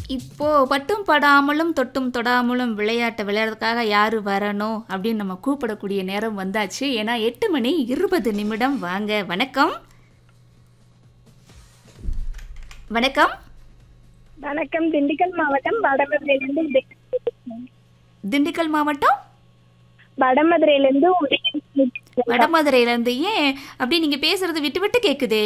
இப்போ பட்டும் படாமலும் தொட்டும் தொடாமலும் விளையாட்டை விளையாடுறதுக்காக யார் வரணும் அப்படின்னு நம்ம கூப்பிடக்கூடிய நேரம் வந்தாச்சு ஏன்னா எட்டு மணி இருபது நிமிடம் வாங்க வணக்கம் வணக்கம் வணக்கம் திண்டுக்கல் மாவட்டம் வடமதுரையிலிருந்து உதயலட்சுமி. திண்டுக்கல் மாவட்டம் வடமதுரையிலிருந்து உதயலட்சுமி பேசுறேன். வடமதுரையிலேருந்து ஏன் அப்படி நீங்கள் பேசுறது விட்டு விட்டு கேட்குதே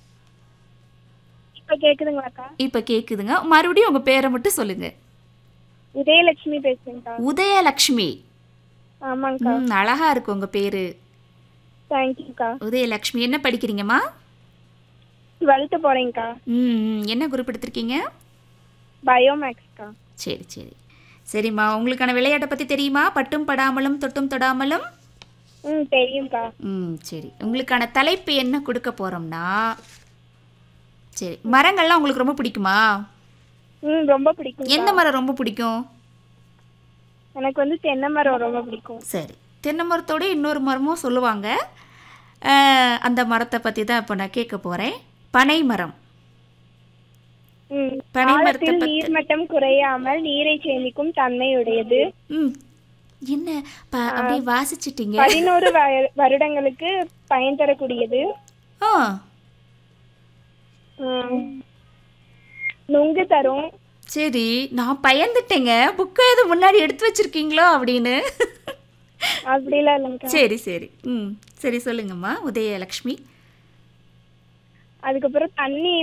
இப்ப கேக்குதுங்களாக்கா இப்போ கேட்குதுங்க மறுபடியும் உங்கள் பேரை மட்டும் சொல்லுங்கள் உதயலட்சுமி பேசுறேன்க்கா உதயலக்ஷ்மி ஆமாங்கக்கா ம் அழகா இருக்கு உங்கள் பேர் தேங்க்யூக்கா உதயலக்ஷ்மி என்ன படிக்கிறீங்கம்மா டுவெல்த்து போறேங்க்கா ம் ம், என்ன குரூப் எடுத்திருக்கீங்க பயோமேக்ஸ்க்கா சரி சரி சரிம்மா உங்களுக்கான விளையாட்டை பற்றி தெரியுமா பட்டும் படாமலும் தொட்டும் தொடாமலும் ம் தெரியும்க்கா ம் சரி உங்களுக்கான தலைப்பு என்ன கொடுக்க போகிறோம்னா சரி மரங்கள்லாம் உங்களுக்கு ரொம்ப பிடிக்குமா ம் ரொம்ப பிடிக்கும் எந்த மரம் ரொம்ப பிடிக்கும் எனக்கு வந்து தென்னை மரம் ரொம்ப பிடிக்கும் சரி தென்னை மரத்தோட இன்னொரு மரமும் சொல்லுவாங்க அஹ், அந்த மரத்தை பற்றி தான் இப்போ நான் கேட்க போகிறேன் பனை மரம் ம் பனை மரத்தை ஆழத்தில் பத்தி- நீர்மட்டம் குறையாமல் நீரை சேமிக்கும் தன்மையுடையது ம் என்ன ப அப்படியே வாசிச்சிட்டீங்க பதினோரு வ- வருடங்களுக்கு பயன் தரக்கூடியது ஆ ம். நுங்கு தரும் சரி நான் பயந்துட்டேங்க புக்கை எதுவும் முன்னாடி எடுத்து வச்சிருக்கீங்களோ அப்படின்னு அப்படிலாம் இல்லைங்கக்கா சரி சரி ம் சரி சொல்லுங்கம்மா உதயலக்ஷ்மி அதுக்கப்புறம் தண்ணி